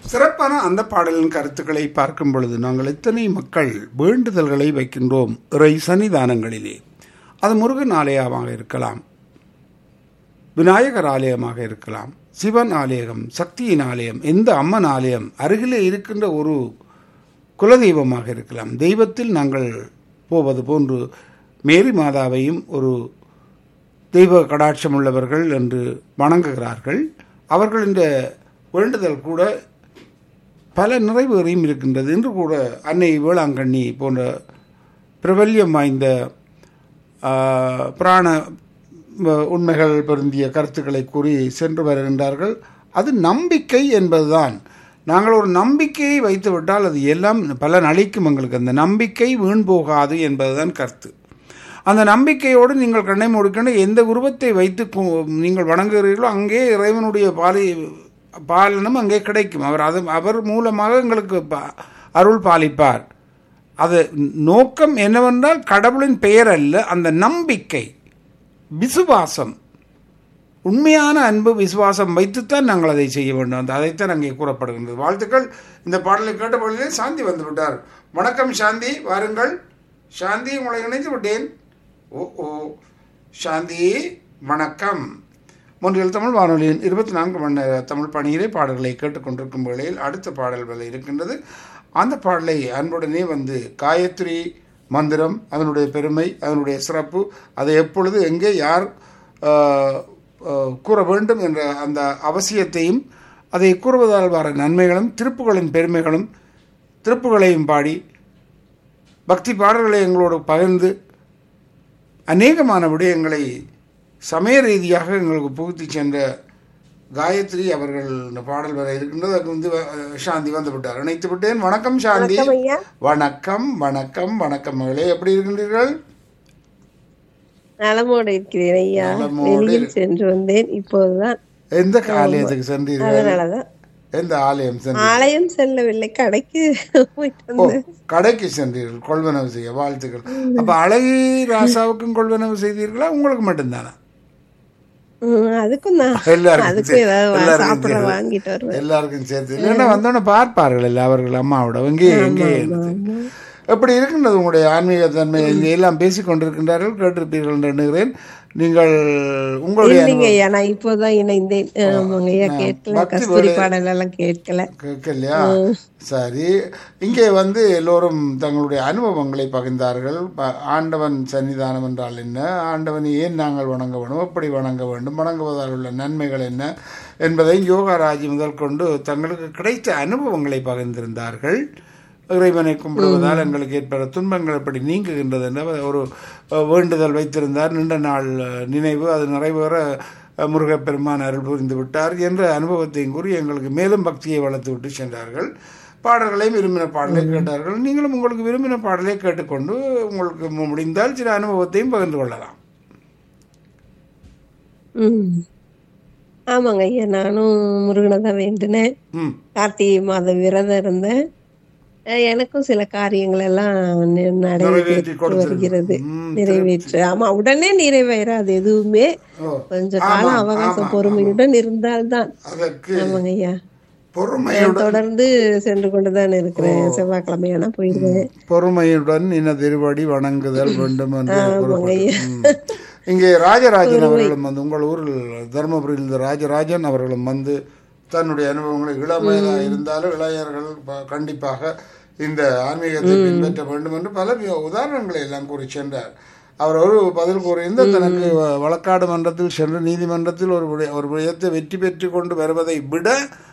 சிறப்பான அந்த பாடலின் கருத்துக்களை பார்க்கும் பொழுது நாங்கள் எத்தனை மக்கள் வேண்டுதல்களை வைக்கின்றோம் இறை சன்னிதானங்களிலே அது முருகன் ஆலயமாக இருக்கலாம் விநாயகர் ஆலயமாக இருக்கலாம் சிவன் ஆலயம் சக்தியின் ஆலயம் எந்த அம்மன் ஆலயம் அருகிலே இருக்கின்ற ஒரு குலதெய்வமாக இருக்கலாம் தெய்வத்தில் நாங்கள் போவது போன்று மேரி மாதாவையும் ஒரு தெய்வ கடாட்சம் உள்ளவர்கள் என்று வணங்குகிறார்கள் அவர்கள் இந்த வேண்டுதல் கூட பல நிறைவேறியும் இருக்கின்றது இன்று கூட அன்னை வேளாங்கண்ணி போன்ற பிரபல்யம் வாய்ந்த புராண உண்மைகள் பொருந்திய கருத்துக்களை கூறி சென்று வருகின்றார்கள் அது நம்பிக்கை என்பதுதான் நாங்கள் ஒரு நம்பிக்கையை வைத்து விட்டால் அது எல்லாம் பலன் அளிக்கும் எங்களுக்கு அந்த நம்பிக்கை வீண் போகாது என்பதுதான் கருத்து அந்த நம்பிக்கையோடு நீங்கள் கண்ணை மூடிக்கொண்டு எந்த உருவத்தை வைத்து நீங்கள் வணங்குகிறீர்களோ அங்கே இறைவனுடைய பாலி பாலனும் அங்கே கிடைக்கும் அவர் அது அவர் மூலமாக எங்களுக்கு அருள் பாலிப்பார் அது நோக்கம் என்னவென்றால் கடவுளின் பெயர் அல்ல அந்த நம்பிக்கை விசுவாசம் உண்மையான அன்பு விசுவாசம் வைத்துத்தான் நாங்கள் அதை செய்ய வேண்டும் அந்த அதைத்தான் அங்கே கூறப்படுகின்றது வாழ்த்துக்கள் இந்த பாடலை கேட்ட பொழுதே சாந்தி வந்து விட்டார் வணக்கம் சாந்தி வாருங்கள் சாந்தி உங்களை இணைத்து விட்டேன் ஓ ஓ சாந்தி வணக்கம் மூன்றில் தமிழ் வானொலியின் இருபத்தி நான்கு மணி நேர தமிழ் பணியிலே பாடல்களை கேட்டுக்கொண்டிருக்கும் வேளையில் அடுத்த பாடல் வேலை இருக்கின்றது அந்த பாடலை அன்புடனே வந்து காயத்ரி மந்திரம் அதனுடைய பெருமை அதனுடைய சிறப்பு அதை எப்பொழுது எங்கே யார் கூற வேண்டும் என்ற அந்த அவசியத்தையும் அதை கூறுவதால் வர நன்மைகளும் திருப்புகளின் பெருமைகளும் திருப்புகளையும் பாடி பக்தி பாடல்களை எங்களோடு பகிர்ந்து அநேகமான விடயங்களை சமய ரீதியாக எங்களுக்கு புகுத்தி சென்ற காயத்ரி அவர்கள் இந்த பாடல் வர இருக்கின்றது அதுக்கு வந்து சாந்தி வந்து விட்டார் இணைத்து விட்டேன் வணக்கம் சாந்தி வணக்கம் வணக்கம் வணக்கம் மகளே எப்படி இருக்கின்றீர்கள் நலமோடு இருக்கிறேன் ஐயா வெளியில் சென்று வந்தேன் இப்போதுதான் எந்த ஆலயத்துக்கு சென்றீர்கள் அதனாலதான் எந்த ஆலயம் சென்று ஆலயம் செல்லவில்லை கடைக்கு போயிட்டு ஓ கடைக்கு சென்றீர்கள் கொள்வனவு செய்ய வாழ்த்துக்கள் அப்ப அழகி ராசாவுக்கும் கொள்வனவு செய்தீர்களா உங்களுக்கு மட்டும்தானா அதுக்கும் தான் எல்லாருக்கும் அதுக்கும் ஏதாவது எல்லாருக்கும் சாப்பிட சேர்த்து. வாங்கிட்டு வருவேன் எல்லாருக்கும் சேர்த்து இல்லைன்னா வந்தோடனே பார்ப்பார்கள் இல்லை அவர்கள் அம்மாவோட எங்கே எங்கே என்று. எப்படி இருக்கின்றது உங்களுடைய ஆன்மீக தன்மை இங்கே எல்லாம் பேசிக் கொண்டிருக்கின்றார்கள் கேட்டிருப்பீர்கள் என்று எண்ணுகிறேன் நீங்கள் உங்களுடைய இல்லைங்க ஐயா நான் இப்போதான் இணைந்தேன் ஆமாங்க ஐயா கேட்கல பக்தி கஸ்தூரி வேலை- பாடல் எல்லாம் கேட்கல கேட்கலையா சரி இங்கே வந்து எல்லோரும் தங்களுடைய அனுபவங்களை பகிர்ந்தார்கள் ப- ஆண்டவன் சன்னிதானம் என்றால் என்ன ஆண்டவனை ஏன் நாங்கள் வணங்க வேண்டும் எப்படி வணங்க வேண்டும் வணங்குவதால் உள்ள நன்மைகள் என்ன என்பதை யோகாராஜ் முதல் கொண்டு தங்களுக்கு கிடைத்த அனுபவங்களை பகிர்ந்திருந்தார்கள் இறைவனை கும்பிடுவதால் எங்களுக்கு ஏற்பட துன்பங்கள் எப்படி நீங்குகின்றது என்ற ஒரு அஹ், வேண்டுதல் வைத்திருந்தார் நீண்ட நாள் அஹ், நினைவு அது நிறைவேற அஹ், முருகப்பெருமான் அருள் புரிந்து விட்டார் என்ற அனுபவத்தையும் கூறி எங்களுக்கு மேலும் பக்தியை வளர்த்து விட்டு சென்றார்கள் பாடல்களையும் விரும்பின பாடலை கேட்டார்கள் நீங்களும் உங்களுக்கு விரும்பின பாடலை கேட்டுக்கொண்டு உங்களுக்கு மு- முடிந்தால் சில அனுபவத்தையும் பகிர்ந்து கொள்ளலாம் ம் ஆமாங்க ஐயா நானும் முருகனை தான் வேண்டினேன் ம் கார்த்திகை மாதம் விரதம் இருந்தேன் அஹ் எனக்கும் சில காரியங்கள் எல்லாம் நி- நிறைவேற்றி நடைபெற்று கொடுத்திருக்கு. வருகிறது ம், நிறைவேற்று ஆமா உடனே நிறைவேறாது எதுவுமே ஓ கொஞ்ச காலம் அவகாசம் பொறுமையுடன் இருந்தால்தான் அதற்கு ஆமாங்க ஐயா பொறுமையுடன் தொடர்ந்து சென்று கொண்டுதான் இருக்கிறேன் செவ்வாய்க்கிழமையானா போயிருவேன் பொறுமையுடன் இன்ன திருவடி வணங்குதல் வேண்டும் என்று ஐயா. கூறப்பட்டது. ம். இங்கே ராஜராஜன் அவர்களும் வந்து உங்கள் ஊரில் தருமபுரியில் இருந்த ராஜராஜன் அவர்களும் வந்து தன்னுடைய அனுபவங்களை இளமையாக இருந்தாலும் இளைஞர்கள் ப- கண்டிப்பாக இந்த ஆன்மீகத்தை பின்பற்ற வேண்டும் என்று பல வி- உதாரணங்களை எல்லாம் கூறி சென்றார் அவர் ஒரு பதில் கூறியிருந்த தனக்கு வ- வழக்காடு மன்றத்தில் சென்று நீதிமன்றத்தில் ஒரு விடய- ஒரு விடயத்தை வெற்றி பெற்று கொண்டு வருவதை விட